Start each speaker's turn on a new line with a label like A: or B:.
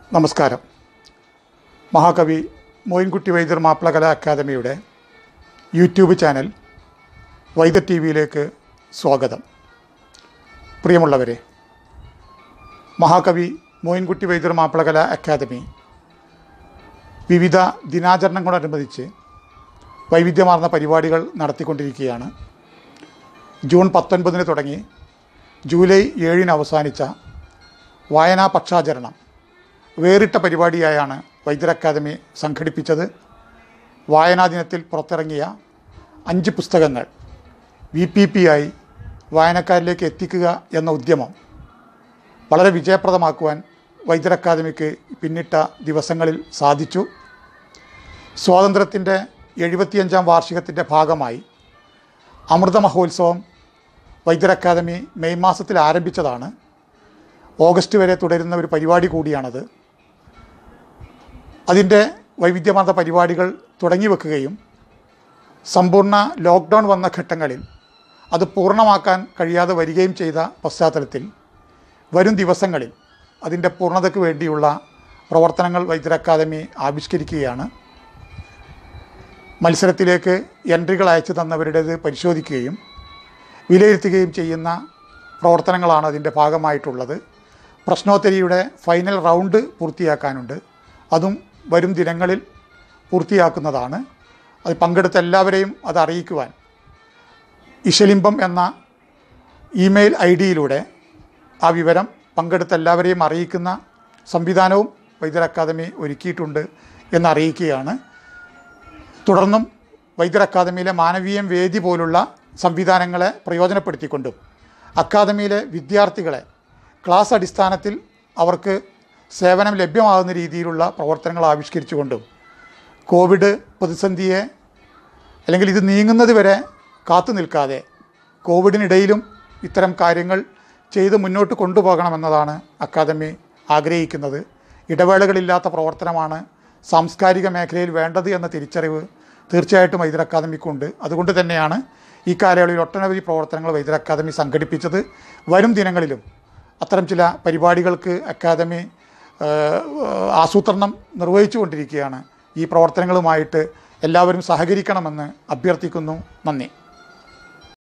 A: നമസ്കാരം മഹാകവി മോയിൻകുട്ടി വൈദ്യർ മാപ്പിള കലാ അക്കാദമിയുടെ യൂട്യൂബ് ചാനൽ വൈദ്യ ടി വിയിലേക്ക് സ്വാഗതം പ്രിയമുള്ളവരെ മഹാകവി മോയിൻകുട്ടി വൈദ്യർ മാപ്പിള കലാ അക്കാദമി വിവിധ ദിനാചരണങ്ങളോടനുബന്ധിച്ച് വൈവിധ്യമാർന്ന പരിപാടികൾ നടത്തിക്കൊണ്ടിരിക്കുകയാണ് ജൂൺ പത്തൊൻപതിന് തുടങ്ങി ജൂലൈ ഏഴിന് അവസാനിച്ച വായനാ പക്ഷാചരണം വേറിട്ട പരിപാടിയായാണ് വൈദ്യർ അക്കാദമി സംഘടിപ്പിച്ചത് വായനാ ദിനത്തിൽ പുറത്തിറങ്ങിയ അഞ്ച് പുസ്തകങ്ങൾ വി പി പി ആയി വായനക്കാരിലേക്ക് എത്തിക്കുക എന്ന ഉദ്യമം വളരെ വിജയപ്രദമാക്കുവാൻ വൈദ്യർ അക്കാദമിക്ക് പിന്നിട്ട ദിവസങ്ങളിൽ സാധിച്ചു സ്വാതന്ത്ര്യത്തിൻ്റെ എഴുപത്തിയഞ്ചാം വാർഷികത്തിൻ്റെ ഭാഗമായി അമൃത മഹോത്സവം വൈദ്യർ അക്കാദമി മെയ് മാസത്തിൽ ആരംഭിച്ചതാണ് ഓഗസ്റ്റ് വരെ തുടരുന്ന ഒരു പരിപാടി കൂടിയാണത് അതിൻ്റെ വൈവിധ്യമാർന്ന പരിപാടികൾ തുടങ്ങി വെക്കുകയും സമ്പൂർണ്ണ ലോക്ക്ഡൗൺ വന്ന ഘട്ടങ്ങളിൽ അത് പൂർണ്ണമാക്കാൻ കഴിയാതെ വരികയും ചെയ്ത പശ്ചാത്തലത്തിൽ വരും ദിവസങ്ങളിൽ അതിൻ്റെ പൂർണ്ണതയ്ക്ക് വേണ്ടിയുള്ള പ്രവർത്തനങ്ങൾ വൈദ്യർ അക്കാദമി ആവിഷ്കരിക്കുകയാണ് മത്സരത്തിലേക്ക് എൻട്രികൾ അയച്ചു തന്നവരുടേത് പരിശോധിക്കുകയും വിലയിരുത്തുകയും ചെയ്യുന്ന പ്രവർത്തനങ്ങളാണ് അതിൻ്റെ ഭാഗമായിട്ടുള്ളത് പ്രശ്നോത്തരിയുടെ ഫൈനൽ റൗണ്ട് പൂർത്തിയാക്കാനുണ്ട് അതും വരും ദിനങ്ങളിൽ പൂർത്തിയാക്കുന്നതാണ് അത് പങ്കെടുത്ത എല്ലാവരെയും അത് അറിയിക്കുവാൻ ഇശലിംബം എന്ന ഇമെയിൽ ഐ ഡിയിലൂടെ ആ വിവരം പങ്കെടുത്ത എല്ലാവരെയും അറിയിക്കുന്ന സംവിധാനവും വൈദ്യർ അക്കാദമി ഒരുക്കിയിട്ടുണ്ട് എന്നറിയിക്കുകയാണ് തുടർന്നും വൈദ്യർ അക്കാദമിയിലെ മാനവീയം വേദി പോലുള്ള സംവിധാനങ്ങളെ പ്രയോജനപ്പെടുത്തിക്കൊണ്ടും അക്കാദമിയിലെ വിദ്യാർത്ഥികളെ ക്ലാസ് അടിസ്ഥാനത്തിൽ അവർക്ക് സേവനം ലഭ്യമാകുന്ന രീതിയിലുള്ള പ്രവർത്തനങ്ങൾ ആവിഷ്കരിച്ചുകൊണ്ടും കോവിഡ് പ്രതിസന്ധിയെ അല്ലെങ്കിൽ ഇത് നീങ്ങുന്നത് വരെ കാത്തു നിൽക്കാതെ കോവിഡിനിടയിലും ഇത്തരം കാര്യങ്ങൾ ചെയ്ത് മുന്നോട്ട് കൊണ്ടുപോകണമെന്നതാണ് അക്കാദമി ആഗ്രഹിക്കുന്നത് ഇടവേളകളില്ലാത്ത പ്രവർത്തനമാണ് സാംസ്കാരിക മേഖലയിൽ വേണ്ടത് എന്ന തിരിച്ചറിവ് തീർച്ചയായിട്ടും വൈദ്യർ അക്കാദമിക്കുണ്ട് അതുകൊണ്ട് തന്നെയാണ് ഈ കാലയളവിൽ ഒട്ടനവധി പ്രവർത്തനങ്ങൾ വൈദ്യർ അക്കാദമി സംഘടിപ്പിച്ചത് വരും ദിനങ്ങളിലും അത്തരം ചില പരിപാടികൾക്ക് അക്കാദമി ഏഹ്, ആസൂത്രണം നിർവഹിച്ചു കൊണ്ടിരിക്കുകയാണ് ഈ പ്രവർത്തനങ്ങളുമായിട്ട് എല്ലാവരും സഹകരിക്കണമെന്ന് അഭ്യർത്ഥിക്കുന്നു നന്ദി